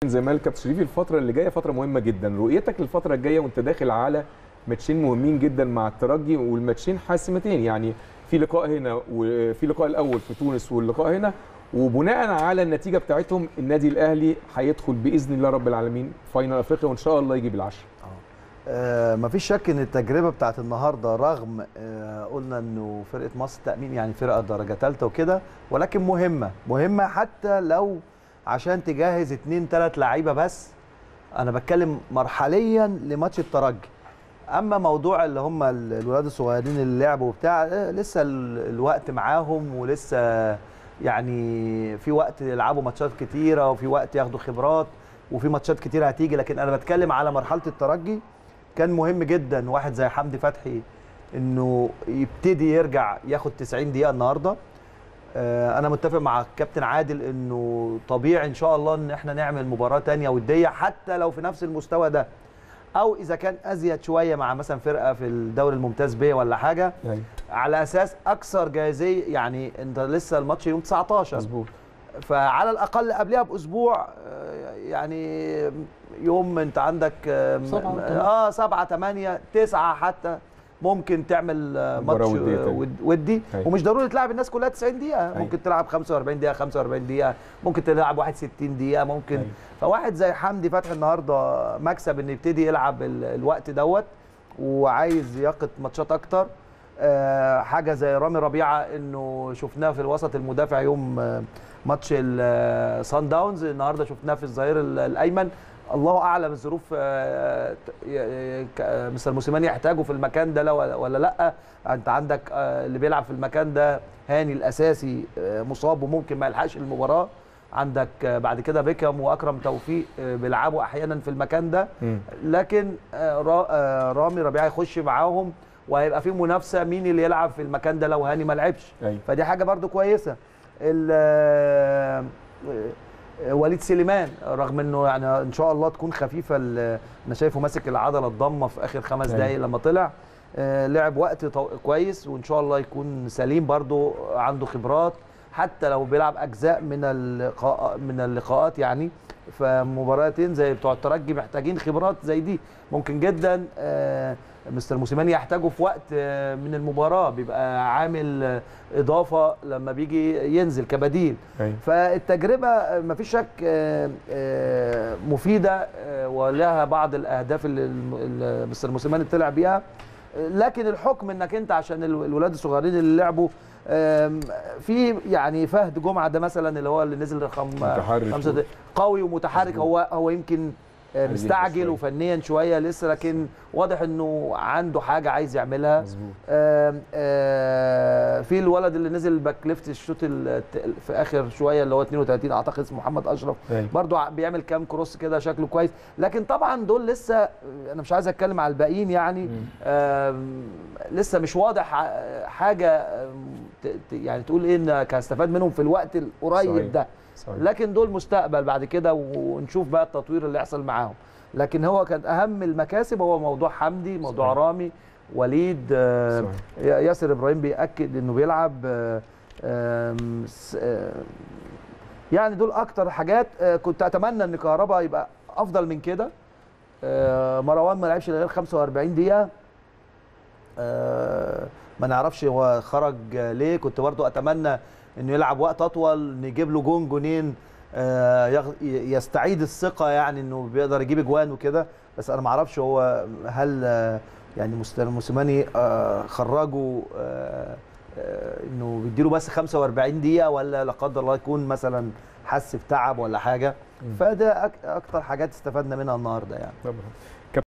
زي ما قال كابتن شريف الفتره اللي جايه فتره مهمه جدا رؤيتك للفتره الجايه وانت داخل على ماتشين مهمين جدا مع الترجي والماتشين حاسمتين يعني في لقاء هنا وفي لقاء الاول في تونس واللقاء هنا وبناء على النتيجه بتاعتهم النادي الاهلي هيدخل باذن الله رب العالمين فاينل افريقيا وان شاء الله يجيب العشره آه مفيش شك ان التجربه بتاعت النهارده رغم آه قلنا انه فرقه مصر تامين يعني فرقه درجه ثالثه وكده ولكن مهمه مهمه حتى لو عشان تجهز اتنين تلات لعيبه بس انا بتكلم مرحليا لماتش الترجي اما موضوع اللي هم ال- الولاد الصغيرين اللي لعبوا وبتاع آه، لسه ال- الوقت معاهم ولسه يعني في وقت يلعبوا ماتشات كتيره وفي وقت ياخدوا خبرات وفي ماتشات كتيره هتيجي لكن انا بتكلم على مرحله الترجي كان مهم جدا واحد زي حمدي فتحي انه يبتدي يرجع ياخد 90 دقيقه النهارده آه، انا متفق مع الكابتن عادل انه طبيعي ان شاء الله ان احنا نعمل مباراه تانية وديه حتى لو في نفس المستوى ده او اذا كان ازيد شويه مع مثلا فرقه في الدوري الممتاز ب ولا حاجه يعني على اساس اكثر جاهزيه يعني انت لسه الماتش يوم 19 مظبوط فعلى الاقل قبلها باسبوع آه، يعني يوم انت عندك آه، م- سبعة وثمانية. اه 7 8 9 حتى ممكن تعمل آه، مباراة ماتش ودية آه، تاني. ود- ودي أيوة. ومش ضروري تلعب الناس كلها 90 دقيقه أيوة. ممكن تلعب 45 دقيقه 45 دقيقه ممكن تلعب 61 دقيقه ممكن أيوة. فواحد زي حمدي فتحي النهارده مكسب ان يبتدي يلعب ال- الوقت دوت وعايز يقط ماتشات اكتر آه، حاجه زي رامي ربيعه انه شفناه في الوسط المدافع يوم آه، ماتش الصن داونز النهارده شفناه في الظهير ال- الايمن الله اعلم الظروف آه، ت- ي- ك- آه، مستر موسيماني يحتاجه في المكان ده لا ولا ولا لا انت عندك آه، اللي بيلعب في المكان ده هاني الاساسي آه، مصاب وممكن ما يلحقش المباراه عندك آه، بعد كده بيكم واكرم توفيق آه، بيلعبوا احيانا في المكان ده مم. لكن آه، را- آه، رامي ربيعه يخش معاهم وهيبقى في منافسه مين اللي يلعب في المكان ده لو هاني ما لعبش أيوة. فدي حاجه برضو كويسه ال- آه، آه، وليد سليمان رغم انه يعني ان شاء الله تكون خفيفه ال- انا شايفه ماسك العضله الضمه في اخر خمس أيوة. دقائق لما طلع آه، لعب وقت طو- كويس وان شاء الله يكون سليم برضو عنده خبرات حتى لو بيلعب اجزاء من اللقاء من اللقاءات يعني فمباراتين زي بتوع الترجي محتاجين خبرات زي دي ممكن جدا آه، مستر موسيماني يحتاجه في وقت آه، من المباراه بيبقى عامل آه، اضافه لما بيجي ينزل كبديل أيوة. فالتجربه آه، مفيش شك آه، آه، مفيده آه، ولها بعض الاهداف اللي الم- اللي مستر موسيماني طلع بيها آه، لكن الحكم انك انت عشان ال- الولاد الصغيرين اللي لعبوا آم، في يعني فهد جمعه ده مثلا اللي هو اللي نزل رقم متحرك خمسة و- ده قوي ومتحرك مظبوط. هو هو يمكن آه، عايز ينجز مستعجل شوية. وفنيا شويه لسه لكن واضح انه عنده حاجه عايز يعملها مظبوط آم، آه، في الولد اللي نزل باك ليفت الشوط الت- في اخر شويه اللي هو 32 اعتقد اسمه محمد اشرف أيوة. برضو ع- بيعمل كام كروس كده شكله كويس لكن طبعا دول لسه انا مش عايز اتكلم على الباقيين يعني مم. آم، لسه مش واضح ع- حاجه آم، ت- ت- يعني تقول ايه انك هستفاد منهم في الوقت القريب صحيح. ده صحيح. لكن دول مستقبل بعد كده ونشوف بقى التطوير اللي يحصل معاهم لكن هو كان اهم المكاسب هو موضوع حمدي موضوع صحيح. رامي وليد آه، صحيح. ياسر ابراهيم بياكد انه بيلعب آه، آم، س- آه، يعني دول اكتر حاجات آه، كنت اتمنى ان كهربا يبقى افضل من كده آه، مروان ما لعبش غير 45 دقيقه آه، ما نعرفش هو خرج آه، ليه كنت برضو اتمنى انه يلعب وقت اطول نجيب له جون جونين آه، يغ- ي- يستعيد الثقه يعني انه بيقدر يجيب اجوان وكده بس انا ما اعرفش هو هل آه، يعني مستر موسيماني آه، خرجه آه، آه، انه بيديله بس 45 دقيقه ولا لا قدر الله يكون مثلا حس بتعب ولا حاجه مم. فده أك- اكتر حاجات استفدنا منها النهارده يعني طبعا